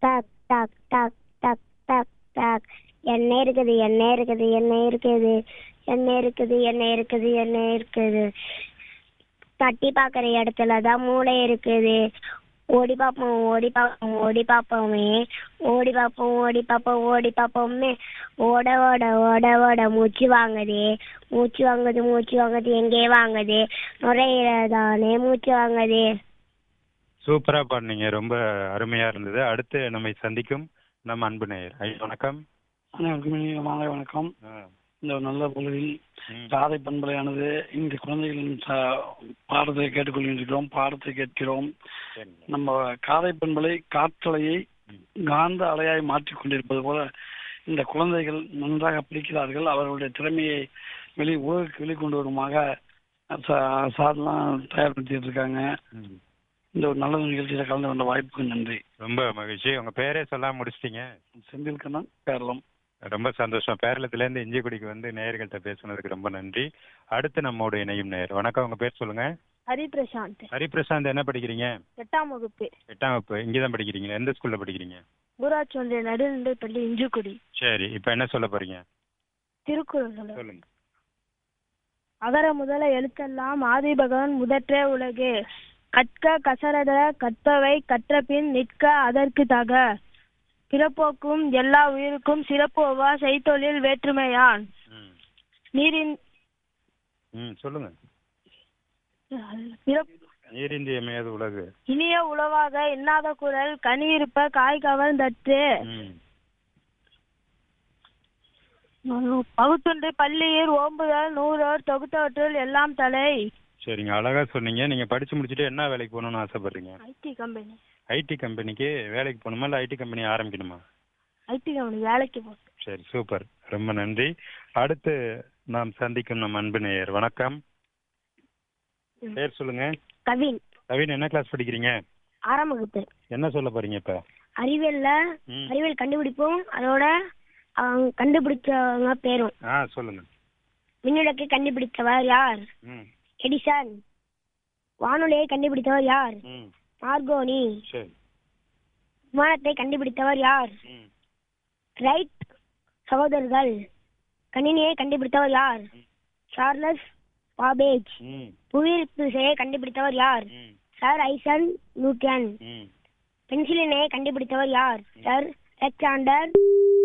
டக் டக் டக் டக் டக் டக் எண்ணெய் இருக்குது எண்ணெய் இருக்குது எண்ணெய் இருக்குது எண்ணெய் இருக்குது எண்ணெய் இருக்குது எண்ணெய் இருக்குது தட்டி பார்க்குற இடத்துல தான் மூளை இருக்குது ஓடி பார்ப்போம் ஓடி பார்ப்போம் ஓடி பார்ப்போமே ஓடி பார்ப்போம் ஓடி பார்ப்போம் ஓடி பார்ப்போமே ஓட ஓட ஓட ஓட மூச்சு வாங்குது மூச்சு வாங்குது மூச்சு வாங்குது எங்கே வாங்குது நுரையீரதானே மூச்சு வாங்குது சூப்பரா பாடுனீங்க ரொம்ப அருமையா இருந்தது அடுத்து நம்மை சந்திக்கும் நம் அன்பு நேயர் ஐயா வணக்கம் அனைவருக்கும் இனிய மாலை வணக்கம் ஆ, இந்த ஒரு நல்ல பொழுதில் ம், காதை பண்பலையானது இந்த குழந்தைகளின் ச- பாடத்தை கேட்டுக்கொள்கின்றோம் பாடத்தை கேட்கிறோம் சரிங்க. நம்ம காதை பண்பலை காற்றலையை ம். காந்த அலையாய் மாற்றிக் கொண்டிருப்பது போல இந்த குழந்தைகள் நன்றாக படிக்கிறார்கள் அவர்களுடைய திறமையை வெளி உலகுக்கு வெளிக்கொண்டு வருமாக சா- சார்லாம் தயார்படுத்திட்டு இருக்காங்க ம். இந்த ஒரு நல்ல நிகழ்ச்சியில கலந்து கொண்ட வாய்ப்புக்கு நன்றி ரொம்ப மகிழ்ச்சி உங்க பேரே சொல்லாம முடிச்சிட்டீங்க செந்தில் கண்ணன் கேரளம் ரொம்ப சந்தோஷம் பேரளத்துல இருந்து இஞ்சிக்குடிக்கு வந்து நேயர்கள்ட்ட பேசுனதுக்கு ரொம்ப நன்றி அடுத்து நம்மோட இணையும் நேயர் வணக்கம் உங்க பேர் சொல்லுங்க ஹரிபிரசாந்த் ஹரிபிரசாந்த் என்ன படிக்கிறீங்க எட்டாம் வகுப்பு எட்டாம் வகுப்பு இங்கதான் படிக்கிறீங்களா எந்த ஸ்கூல்ல படிக்கிறீங்க ஊராட்சி ஒன்றிய நடுநிலைப் பள்ளி இஞ்சிக்குடி சரி இப்ப என்ன சொல்ல போறீங்க திருக்குறள் சொல்லுங்க அகர முதல எழுத்தெல்லாம் ஆதி பகவன் முதற்றே உலகு கற்க கசரத கற்பவை கற்றபின் நிற்க அதற்கு தக பிறப்போக்கும் எல்லா உயிருக்கும் சிறப்போவா செய்தொழில் வேற்றுமையான் ம். நீரின் ம் சொல்லுங்க பிறப்- நீரிந்திய மேது உலகு இனிய உளவாக இன்னாத குரல் கனி இருப்ப காய் கவர்ந்தற்று ம் பகுத்துண்டு பள்ளியில் ஓம்புதல் நூறோர் தொகுத்தவற்றுள் எல்லாம் தலை சரிங்க அழகா சொன்னீங்க நீங்க படிச்சு முடிச்சுட்டு என்ன வேலைக்கு போகணும்னு ஆசைப்படுறீங்க ஐடி கம்பெனி ஐடி கம்பெனிக்கு வேலைக்கு போகணுமா இல்லை ஐடி கம்பெனி ஆரம்பிக்கணுமா ஐடி கம்பெனி வேலைக்கு போ சரி சூப்பர் ரொம்ப நன்றி அடுத்து நாம் சந்திக்கும் நம் அன்பு நேயர் வணக்கம் பேர் சொல்லுங்க கவின் கவின் என்ன கிளாஸ் படிக்கிறீங்க ஆறாம் வகுப்பு என்ன சொல்ல போறீங்க இப்ப அறிவியல்ல ம். அறிவியல் கண்டுபிடிப்போம் அதோட அவங்க கண்டுபிடிச்சவங்க பேரும் ஆ சொல்லுங்க மின்விளக்கை கண்டுபிடித்தவர் யார் ம் எடிசன் வானொலியை கண்டுபிடித்தவர் யார் ம் மார்கோனி சரி விமானத்தை கண்டுபிடித்தவர் யார் ம் ரைட் சகோதரர்கள் கணினியை கண்டுபிடித்தவர் யார் சார்லஸ் பாபேஜ் ம் புவியீர்ப்பு விசையை கண்டுபிடித்தவர் யார் ம் சர் ஐசன் நியூட்டன் ம் பென்சிலினை கண்டுபிடித்தவர் யார் சர் அலெக்சாண்டர்